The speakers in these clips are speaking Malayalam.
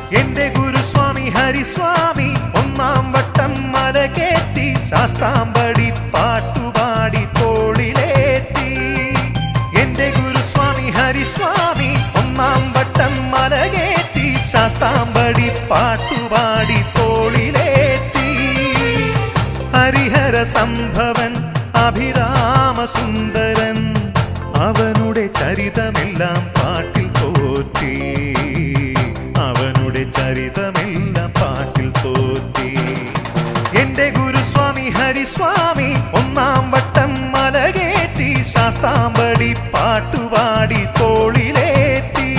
എന്റെ ഗുരുസ്വാമി ഹരിസ്വാമി ഒന്നാം വട്ടം മലകേറ്റി ശാസ്താംബടി പാട്ടുപാടി തോളിലേറ്റി എന്റെ ഗുരുസ്വാമി ഹരിസ്വാമി ഒന്നാം വട്ടം മലകേറ്റി ശാസ്താംബടി പാട്ടുപാടി തോളിലേറ്റി ഹരിഹര സംഭവൻ അഭിരാമ സുന്ദരൻ അവനുടെ ചരിതമെല്ലാം പാട്ടിൽ തോറ്റി അവനുടെ ചരിതമെല്ലാം പാട്ടിൽ തോറ്റി എന്റെ ഗുരുസ്വാമി ഹരിസ്വാമി ഒന്നാം വട്ടം മലകേറ്റി ശാസ്താംബടി പാട്ടുപാടി തോളിലേറ്റി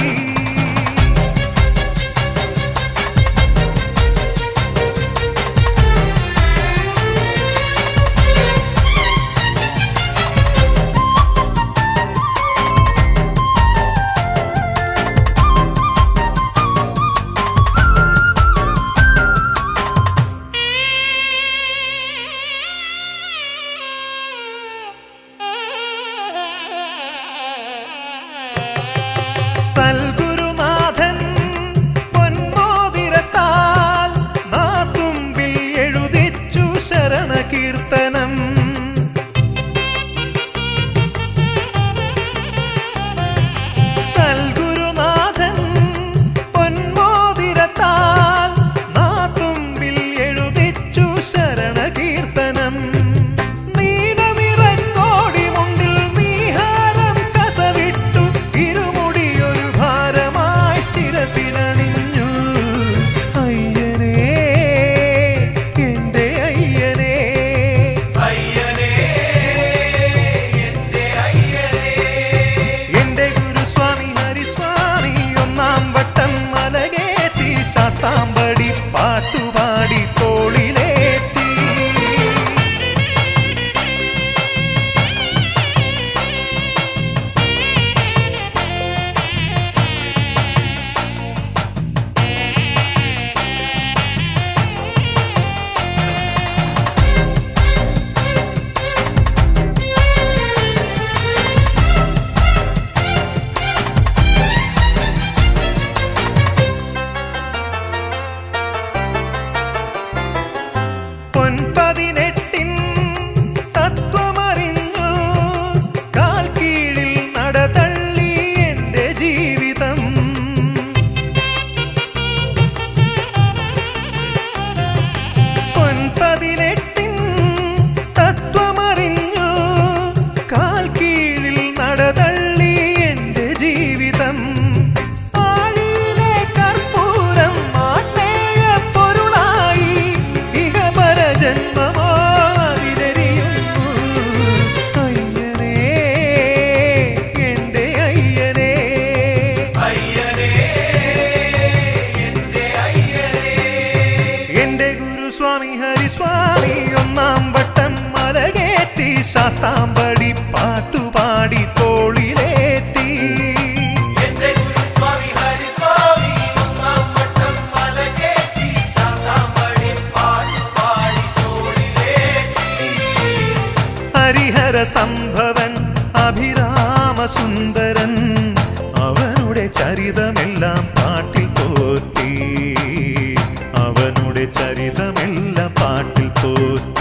സൽഗുരുനാഥൻ പൊന്മോതിരത്താൽ നാത്തുമ്പിൽ എഴുതിച്ചു ശരണകീർത്തനം സൽഗുരുനാഥൻ പൊന്മോതിരത്താൽ നാത്തുമ്പിൽ എഴുതിച്ചു ശരണകീർത്തനം നീലനിറക്കോടി മുണ്ടിൽ നീഹാരം കസവിട്ടു ഇരുമുടിയൊരു ഭാരമായി ശിരസിലണിഞ്ഞു അയ്യനേ എന്റെ അയ്യനേ എന്റെ ഗുരുസ്വാമി ഹരിസ്വാമി ഒന്നാം വട്ടം മലകേറ്റി ശാസ്താംബടി പാട്ടുപാടി തോളിലേറ്റി പൊൻപതിനെട്ടിൻ തത്വമറിഞ്ഞു കാൽ കീഴിൽ നടതള്ളി എന്റെ ജീവിതം പൊൻപതിനെട്ടിൻ തത്വമറിഞ്ഞു കാൽ കീഴിൽ നടതള്ളി എന്റെ ജീവിതം ആഴിയിലെ കർപ്പൂരം ആട്ടേയ പൊരുളായി ഇഹപര ജന്മമോ അതിലെരിയുന്നു അയ്യനേ എന്റെ അയ്യനേ എന്റെ ഗുരുസ്വാമി ഹരിസ്വാമി ഒന്നാം വട്ടം മലകേറ്റി ശാസ്താംബടി പാട്ടുപാടി തോളിലേറ്റി എന്റെ ഗുരുസ്വാമി ഹരിസ്വാമി ഒന്നാം വട്ടം മലകേറ്റി ശാസ്താംബടി പാട്ടുപാടി തോളിലേറ്റി ഹരിഹര സംഭവൻ അഭിരാമ സുന്ദരൻ അവനുടെ ചരിതമെല്ലാം പാട്ടിൽ തോറ്റി അവനുടെ ചരിതമെല്ലാം പാട്ടിൽ തോറ്റി